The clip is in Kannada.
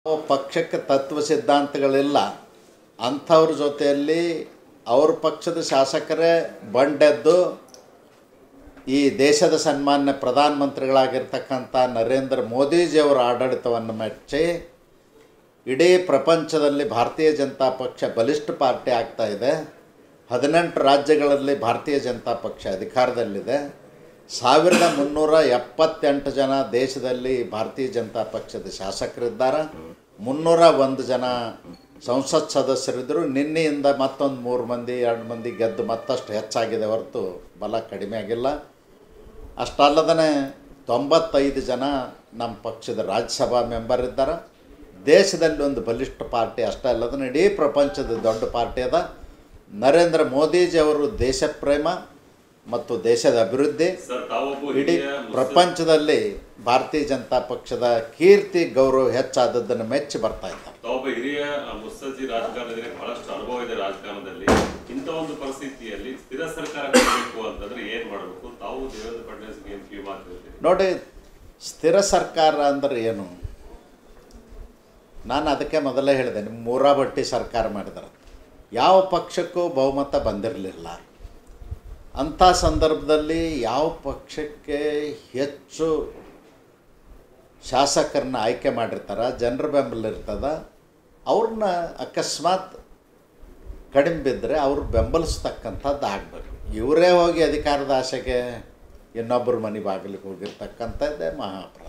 ಪಕ್ಷಕ್ಕೆ ತತ್ವ ಸಿದ್ಧಾಂತಗಳಿಲ್ಲ ಅಂಥವ್ರ ಜೊತೆಯಲ್ಲಿ ಅವ್ರ ಪಕ್ಷದ ಶಾಸಕರೇ ಬಂಡೆದ್ದು ಈ ದೇಶದ ಸನ್ಮಾನ್ಯ ಪ್ರಧಾನಮಂತ್ರಿಗಳಾಗಿರ್ತಕ್ಕಂಥ ನರೇಂದ್ರ ಮೋದಿಜಿಯವರ ಆಡಳಿತವನ್ನು ಮೆಚ್ಚಿ ಇಡೀ ಪ್ರಪಂಚದಲ್ಲಿ ಭಾರತೀಯ ಜನತಾ ಪಕ್ಷ ಬಲಿಷ್ಠ ಪಾರ್ಟಿ ಆಗ್ತಾ ಇದೆ ಹದಿನೆಂಟು ರಾಜ್ಯಗಳಲ್ಲಿ ಭಾರತೀಯ ಜನತಾ ಪಕ್ಷ ಅಧಿಕಾರದಲ್ಲಿದೆ ಸಾವಿರದ ಮುನ್ನೂರ ಎಪ್ಪತ್ತೆಂಟು ಜನ ದೇಶದಲ್ಲಿ ಭಾರತೀಯ ಜನತಾ ಪಕ್ಷದ ಶಾಸಕರಿದ್ದಾರೆ ಮುನ್ನೂರ ಒಂದು ಜನ ಸಂಸತ್ ಸದಸ್ಯರಿದ್ದರು ನಿನ್ನೆಯಿಂದ ಮತ್ತೊಂದು ಮೂರು ಮಂದಿ ಎರಡು ಮಂದಿ ಗೆದ್ದು ಮತ್ತಷ್ಟು ಹೆಚ್ಚಾಗಿದೆ ಹೊರತು ಬಲ ಕಡಿಮೆ ಆಗಿಲ್ಲ ಅಷ್ಟಲ್ಲದೇ ತೊಂಬತ್ತೈದು ಜನ ನಮ್ಮ ಪಕ್ಷದ ರಾಜ್ಯಸಭಾ ಮೆಂಬರ್ ಇದ್ದಾರೆ ದೇಶದಲ್ಲಿ ಒಂದು ಬಲಿಷ್ಠ ಪಾರ್ಟಿ ಅಷ್ಟೇ ಅಲ್ಲದನ್ನ ಇಡೀ ಪ್ರಪಂಚದ ದೊಡ್ಡ ಪಾರ್ಟಿ ಅದ ನರೇಂದ್ರ ಮೋದಿಜಿಯವರು ದೇಶ ಪ್ರೇಮ ಮತ್ತು ದೇಶದ ಅಭಿವೃದ್ಧಿ ಸರ್ ತಾವೊಬ್ಬ ಇಡೀ ಹಿರಿಯ ಮುತ್ಸ- ಪ್ರಪಂಚದಲ್ಲಿ ಭಾರತೀಯ ಜನತಾ ಪಕ್ಷದ ಕೀರ್ತಿ ಗೌರವ ಹೆಚ್ಚಾದದ್ದನ್ನು ಮೆಚ್ಚಿ ಬರ್ತಾ ಇದ್ದಾರೆ ತಾವೊಬ್ಬ ಹಿರಿಯ ಆ, ಮುತ್ಸಜ್ಜಿ ರಾಜಕಾರಣದಲ್ಲಿ ಬಹಳಷ್ಟು ಅನುಭವ ಇದೆ ರಾಜಕಾರಣದಲ್ಲಿ ಇಂಥ ಒಂದು ಪರಿಸ್ಥಿತಿಯಲ್ಲಿ ಸ್ಥಿರ ಸರ್ಕಾರ ಕೊಡಬೇಕು ಅಂತಂದ್ರೆ ಏನ್ ಮಾಡಬೇಕು ತಾವು ದೇವೇಂದ್ರ ಫಡ್ನವೀಸ್ ಏನ್ ಕಿವಿ ಮಾತಿರ್ತೀರಿ ನೋಡಿ ಸ್ಥಿರ ಸರ್ಕಾರ ಅಂದ್ರೆ ಏನು ನಾನು ಅದಕ್ಕೆ ಮೊದಲೇ ಹೇಳಿದೆ ನಿಮ್ಮ ಮೂರಾ ಬಟ್ಟಿ ಸರ್ಕಾರ ಮಾಡಿದ್ದಾರೆ ಯಾವ ಪಕ್ಷಕ್ಕೂ ಬಹುಮತ ಬಂದಿರಲಿಲ್ಲ ಅಂಥ ಸಂದರ್ಭದಲ್ಲಿ ಯಾವ ಪಕ್ಷಕ್ಕೆ ಹೆಚ್ಚು ಶಾಸಕರನ್ನ ಆಯ್ಕೆ ಮಾಡಿರ್ತಾರ ಜನರ ಬೆಂಬಲ ಇರ್ತದ ಅವ್ರನ್ನ ಅಕಸ್ಮಾತ್ ಕಡಿಮೆ ಬಿದ್ದರೆ ಅವ್ರು ಬೆಂಬಲಿಸ್ತಕ್ಕಂಥದ್ದು ಆಗಬೇಕು ಇವರೇ ಹೋಗಿ ಅಧಿಕಾರದ ಆಸೆಗೆ ಇನ್ನೊಬ್ಬರ ಮನೆ ಬಾಗಿಲಿಗೆ ಹೋಗಿರ್ತಕ್ಕಂಥದ್ದೇ ಮಹಾಪ್ರಭು